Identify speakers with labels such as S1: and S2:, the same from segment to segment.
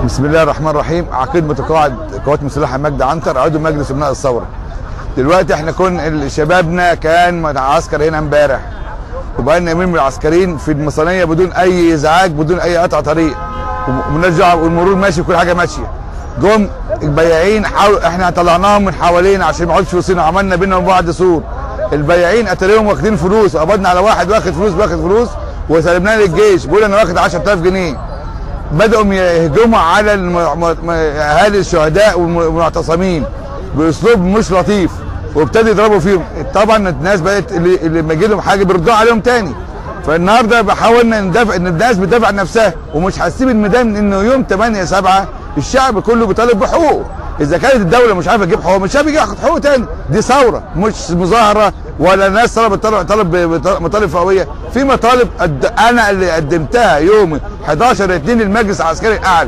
S1: بسم الله الرحمن الرحيم عقيد متقاعد قوات مسلحه مجدي عنتر عضو مجلس امناء الثوره دلوقتي احنا كنا شبابنا كان عسكر هنا امبارح وبقالنا يومين من العسكريين في المصانيه بدون اي ازعاج بدون اي قطع طريق ونرجع والمرور ماشي وكل حاجه ماشيه جم البياعين حاول احنا طلعناهم من حوالين عشان ما يقعدوش في وسطنا عملنا بينهم وبعض سور البياعين اتاريهم واخدين فلوس قبضنا على واحد واخد فلوس واخد فلوس وسلمناه للجيش بيقول انا واخد 10000 جنيه بدأوا يهجموا على الم- م- اهالي الشهداء والمعتصمين باسلوب مش لطيف وابتدوا يضربوا فيهم طبعا الناس بقت اللي, اللي لما يجي لهم حاجه بيردوها عليهم تاني فالنهارده بحاولنا ندافع ان الناس بتدافع عن نفسها ومش هنسيب الميدان انه يوم 8 7 الشعب كله بيطالب بحقوقه اذا كانت الدوله مش عارفه تجيب حقوقه مش عارف ياخد حقوقه تاني دي ثوره مش مظاهره ولا ناس طلبت طلب طلب مطالب فئويه في مطالب قد- انا اللي قدمتها يوم 11 2 المجلس العسكري الاعلى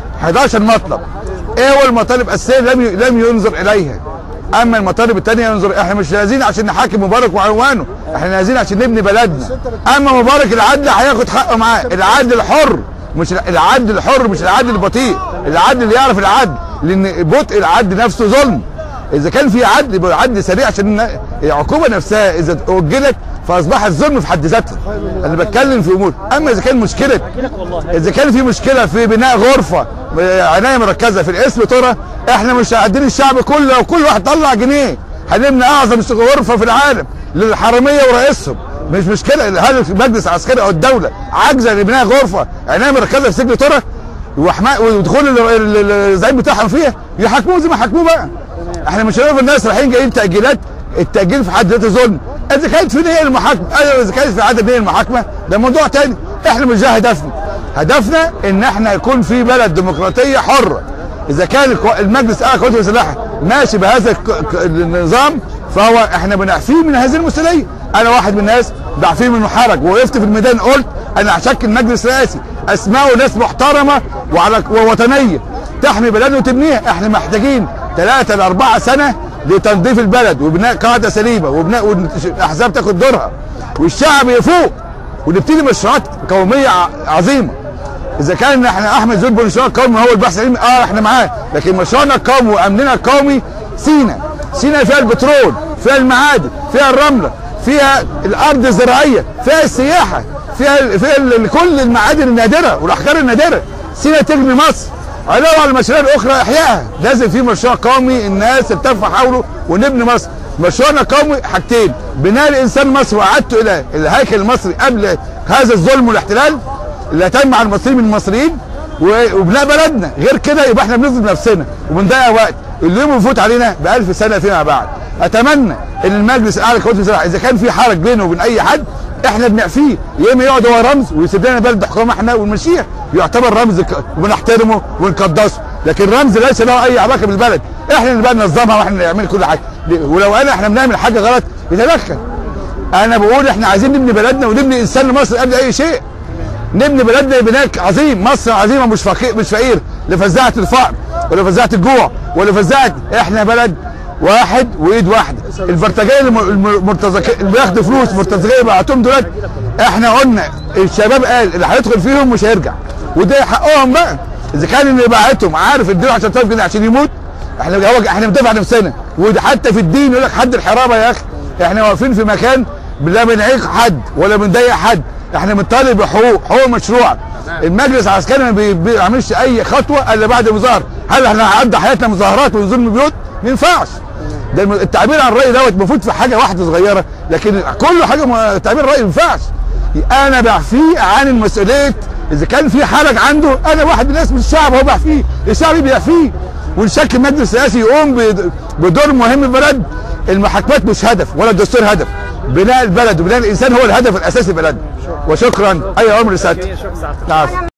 S1: 11 مطلب ايه هو المطالب الاساسيه لم ي- لم ينظر اليها اما المطالب الثانيه ينظر احنا مش نازلين عشان نحاكم مبارك وعنوانه احنا نازلين عشان نبني بلدنا اما مبارك العدل هياخد حقه معاه العدل الحر مش العدل الحر مش العدل البطيء العدل اللي يعرف العدل لان بطء العدل نفسه ظلم اذا كان في عدل يبقى عدل سريع عشان العقوبه نفسها اذا اوجلت فاصبحت ظلم في حد ذاتها انا بتكلم في امور اما اذا كان مشكله اذا كان في مشكله في بناء غرفه عنايه مركزه في الاسم ترى احنا مش قاعدين الشعب كله وكل واحد طلع جنيه هنبني اعظم غرفه في العالم للحراميه ورئيسهم مش مشكله هل المجلس العسكري او الدوله عاجزه لبناء غرفه عنايه مركزه في سجن ترى وحما- ودخول ال- ال- الزعيم بتاعهم فيها يحاكموه زي ما حكموه بقى احنا مش هنقول الناس رايحين جايين تاجيلات التاجيل في حد ذاته ظلم اذا كانت في نيه المحاكمه ايوه اذا كانت في عدم نيه المحاكمه ده موضوع تاني احنا مش ده هدفنا هدفنا ان احنا يكون في بلد ديمقراطيه حره اذا كان القو- المجلس الاعلى للقوات المسلحه ماشي بهذا الك- ك- النظام فهو احنا بنعفيه من هذه المسؤوليه انا واحد من الناس بعفيه منه حرج ووقفت في الميدان قلت انا هشكل مجلس رئاسي اسماء ناس محترمه وعلى ووطنيه تحمي بلدنا وتبنيها احنا محتاجين ثلاثة لأربعة سنة لتنظيف البلد وبناء قاعدة سليمة وبناء والأحزاب تاخد دورها والشعب يفوق ونبتدي مشروعات قومية ع- عظيمة إذا كان احنا أحمد زول مشروع قومي هو البحث العلمي اه احنا معاه لكن مشروعنا القومي وأمننا القومي سينا سينا فيها البترول فيها المعادن فيها الرملة فيها الأرض الزراعية فيها السياحة فيها فيها ال- كل المعادن النادرة والأحجار النادرة سينا تجني مصر علاوه على المشاريع الاخرى احيائها لازم في مشروع قومي الناس تلتف حوله ونبني مصر مشروعنا القومي حاجتين بناء الانسان مصر واعادته الى الهيكل المصري قبل هذا الظلم والاحتلال اللي تم على المصريين من المصريين و- وبناء بلدنا غير كده يبقى احنا بنظلم نفسنا وبنضيع وقت اليوم بيفوت علينا ب 1000 سنه فيما بعد اتمنى ان المجلس الاعلى للقوات المسلحه اذا كان في حرج بينه وبين اي حد احنا بنعفيه يا اما يقعد هو رمز ويسيب لنا بلد حكومه احنا ونمشيها يعتبر رمز ك- وبنحترمه ونقدسه لكن رمز ليس له اي علاقه بالبلد احنا اللي بقى ننظمها واحنا اللي نعمل كل حاجه ولو انا احنا بنعمل حاجه غلط يتدخل انا بقول احنا عايزين نبني بلدنا ونبني انسان مصر قبل اي شيء نبني بلدنا بناء عظيم مصر عظيمه مش فقير مش فقير لفزاعه الفقر ولا فزاعه الجوع ولا فزاعه احنا بلد واحد وايد واحده البرتغاليه الم- الم- المرتزقين اللي بياخدوا فلوس مرتزقين بعتهم دلوقتي احنا قلنا الشباب قال اللي هيدخل فيهم مش هيرجع وده حقهم بقى اذا كان اللي باعتهم عارف اديله 10000 جنيه عشان يموت احنا هو احنا بندافع عن نفسنا وحتى في الدين يقول لك حد الحرابه يا اخي احنا واقفين في مكان لا بنعيق حد ولا بنضايق حد احنا بنطالب بحقوق حقوق مشروعه المجلس العسكري ما بي- بيعملش اي خطوه الا بعد مظاهره هل احنا هنقضي حياتنا مظاهرات ونظلم بيوت ما ينفعش ده الم- التعبير عن الراي دوت المفروض في حاجه واحده صغيره لكن كل حاجه م- تعبير الراي ما ينفعش انا بعفيه عن المسؤوليه اذا كان في حرج عنده انا واحد من الناس من الشعب هو بعفيه الشعب بيعفيه ونشكل مجلس سياسي يقوم بد- بدور مهم في البلد المحاكمات مش هدف ولا الدستور هدف بناء البلد وبناء الانسان هو الهدف الاساسي في البلد وشكرا اي امر لسيادتك نعم